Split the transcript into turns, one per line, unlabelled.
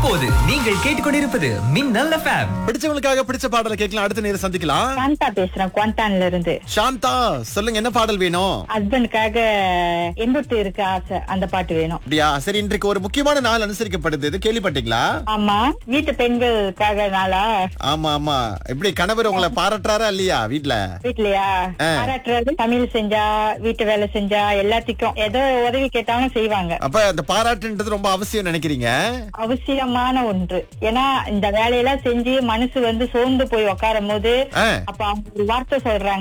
இப்போது நீங்கள் கேட்டுக்கொண்டிருப்பது மின்னல் எஃப்எம்
பிடிச்சவங்களுக்காக பிடிச்ச பாடலை கேட்கலாம் அடுத்த நேரம் சந்திக்கலாம்
சாந்தா பேசுறேன் குவாண்டான்ல இருந்து
சாந்தா சொல்லுங்க என்ன பாடல் வேணும்
ஹஸ்பண்டுக்காக எம்புட்டு இருக்கு ஆசை அந்த பாட்டு வேணும்
அப்படியா சரி இன்றைக்கு ஒரு முக்கியமான நாள் அனுசரிக்கப்படுது இது கேள்விப்பட்டீங்களா
ஆமா வீட்டு பெண்களுக்காக நாளா
ஆமா ஆமா எப்படி கணவர் உங்களை பாராட்டுறாரா இல்லையா வீட்ல
வீட்லயா
ஆ.
பாராட்டுறது தமிழ் செஞ்சா வீட்டு வேலை செஞ்சா எல்லாத்துக்கும் ஏதோ உதவி கேட்டாலும் செய்வாங்க
அப்ப அந்த பாராட்டுன்றது ரொம்ப அவசியம் நினைக்கிறீங்க
அவசியமான ஒன்று ஏன்னா இந்த வேலையெல்லாம் செஞ்சு மனசு வந்து சோர்ந்து போய் உட்காரும் போது
ஆ.
அப்ப அவங்க ஒரு வார்த்தை சொல்றாங்க